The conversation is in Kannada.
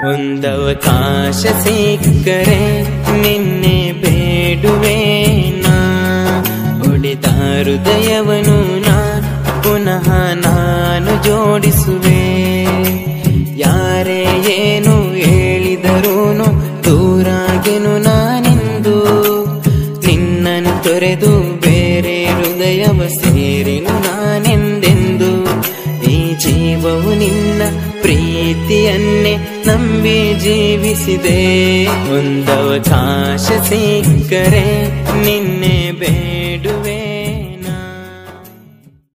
ಒಂದವಕಾಶ ಸಿಕ್ಕರೆ ನಿನ್ನೆ ಬೇಡುವೆ ನಾ ಒಡೆದ ಹೃದಯವನು ನಾ ಪುನಃ ನಾನು ಜೋಡಿಸುವೆ ಯಾರೇ ಏನು ಹೇಳಿದರೂನು ದೂರಾಗೆನು ನಾನೆಂದು ನಿನ್ನನ್ನು ತೊರೆದು ಬೇರೆ ಹೃದಯವ ಸೇರಿನು ನಾನೆಂದೆಂದು ಈ ಜೀವವು ನಿನ್ನ ಪ್ರೀತಿಯನ್ನೇ ನಂಬಿ ಜೀವಿಸಿದೆ ಒಂದವಕಾಶ ಸಿಕ್ಕರೆ ನಿನ್ನೆ ಬೇಡುವೆ